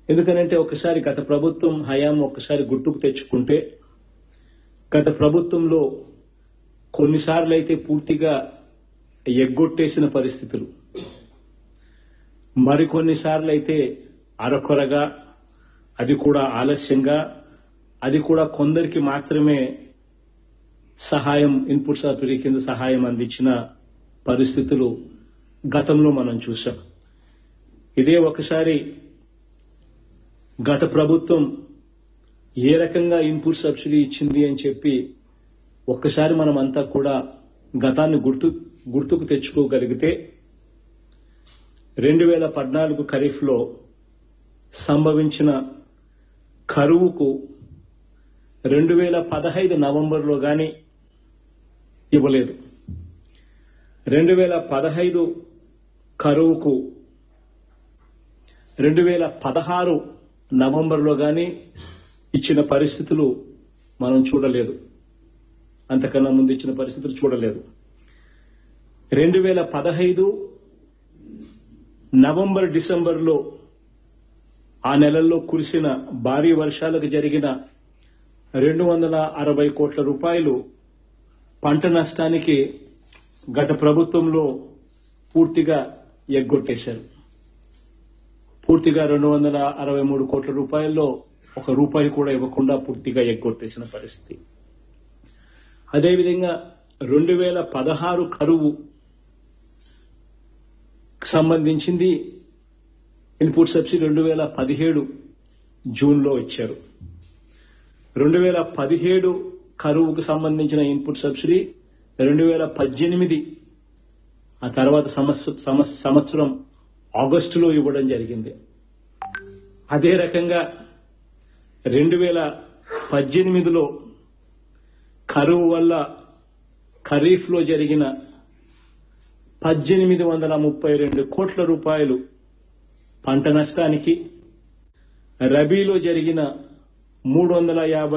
ఎందుకనంటే ఒకసారి గత ప్రభుత్వం హయాం ఒకసారి గుర్తుకు తెచ్చుకుంటే గత ప్రభుత్వంలో కొన్నిసార్లు అయితే పూర్తిగా ఎగ్గొట్టేసిన పరిస్థితులు మరికొన్నిసార్లు అయితే అరకొరగా అది కూడా ఆలస్యంగా అది కూడా కొందరికి మాత్రమే సహాయం ఇన్పుట్ సబ్సిడీ కింద సహాయం అందించిన పరిస్థితులు గతంలో మనం చూసాం ఇదే ఒకసారి గత ప్రభుత్వం ఏ రకంగా ఇన్పుట్ సబ్సిడీ ఇచ్చింది అని చెప్పి ఒక్కసారి మనం అంతా కూడా గతాన్ని గుర్తు గుర్తుకు తెచ్చుకోగలిగితే రెండు వేల పద్నాలుగు ఖరీఫ్లో సంభవించిన కరువుకు రెండు వేల పదహైదు నవంబర్లో గాని ఇవ్వలేదు రెండు వేల పదహైదు కరువుకు రెండు వేల పదహారు నవంబర్లో గాని ఇచ్చిన పరిస్థితులు మనం చూడలేదు అంతకన్నా ముందు ఇచ్చిన పరిస్థితులు చూడలేదు రెండు వేల పదహైదు నవంబర్ డిసెంబర్లో ఆ నెలల్లో కురిసిన భారీ వర్షాలకు జరిగిన రెండు వందల అరవై కోట్ల రూపాయలు పంట నష్టానికి గత ప్రభుత్వంలో పూర్తిగా ఎగ్గొట్టేశారు పూర్తిగా రెండు వందల అరవై మూడు కోట్ల రూపాయల్లో ఒక రూపాయి కూడా ఇవ్వకుండా పూర్తిగా ఎగ్గొట్టేసిన పరిస్థితి అదేవిధంగా రెండు వేల పదహారు కరువు సంబంధించింది ఇన్పుట్ సబ్సిడీ రెండు వేల పదిహేడు జూన్లో ఇచ్చారు రెండు వేల పదిహేడు కరువుకు సంబంధించిన ఇన్పుట్ సబ్సిడీ రెండు వేల పద్దెనిమిది ఆ తర్వాత సంవత్స- సంవత్స- సంవత్సరం ఆగస్టులో ఇవ్వడం జరిగింది అదే రకంగా రెండు వేల పద్దెనిమిదిలో కరువు వల్ల ఖరీఫ్లో జరిగిన పద్దెనిమిది వందల ముప్పై రెండు కోట్ల రూపాయలు పంట నష్టానికి రబీలో జరిగిన మూడు వందల యాభై